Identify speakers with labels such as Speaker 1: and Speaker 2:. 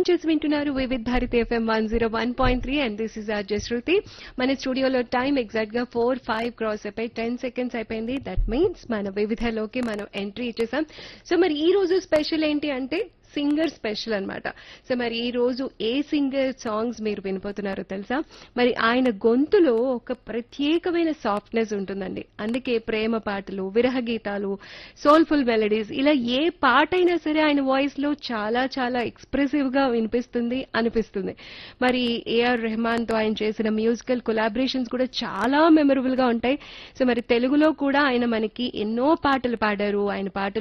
Speaker 1: tune చేసి వింటున్నారు Vividh Bharati FM one zero one point three and this is R Shruti మన స్టూడియోలో టైం ఎగ్జాక్ట్ గా ఫోర్ ఫైవ్ క్రాస్ అయిపోయి టెన్ సెకండ్స్ అయిపోయింది దట్ మీన్స్ మన వివిధలోకి మనం ఎంట్రీ ఇచ్చేసాం సో మరి ఈ రోజు స్పెషల్ ఏంటి అంటే సింగర్ స్పెషల్ అన్నమాట సో మరి ఈ రోజు ఏ సింగర్ సాంగ్స్ మీరు వినిపోతున్నారో తెలుసా మరి ఆయన గొంతులో ఒక ప్రత్యేకమైన సాఫ్ట్నెస్ ఉంటుందండి అందుకే ప్రేమ పాటలు విరహ గీతాలు సోల్ఫుల్ మెలడీస్ ఇలా ఏ పాట అయినా సరే ఆయన వాయిస్ లో చాలా చాలా ఎక్స్ప్రెసివ్ గా వినిపిస్తుంది అనిపిస్తుంది మరి ఏఆర్ రెహమాన్ తో ఆయన చేసిన మ్యూజికల్ కొలాబరేషన్స్ కూడా చాలా మెమరబుల్ గా ఉంటాయి సో మరి తెలుగులో కూడా ఆయన మనకి ఎన్నో పాటలు పాడారు ఆయన పాటలు